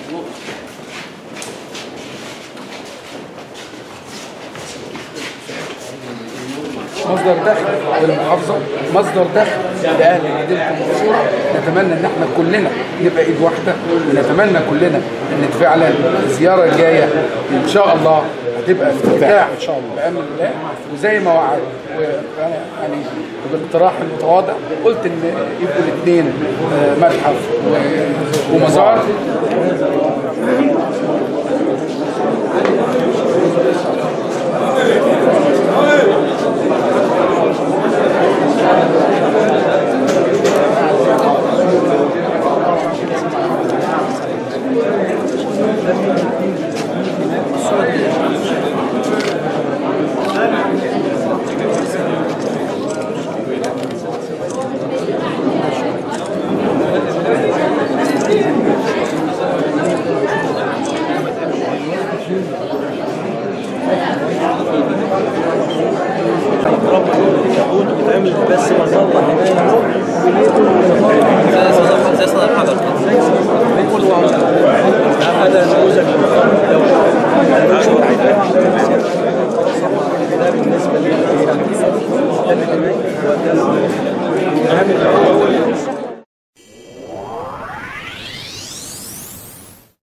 مصدر دخل للمحافظه مصدر دخل لاهل مدينه المنصوره نتمنى ان احنا كلنا نبقى ايد واحده ونتمنى كلنا ان فعلا الزياره الجايه ان شاء الله هتبقى افتتاح ان شاء الله بامر الله وزي ما وعد وانا يعني باقتراح المتواضع قلت ان يبقوا الاثنين متحف و- ومزار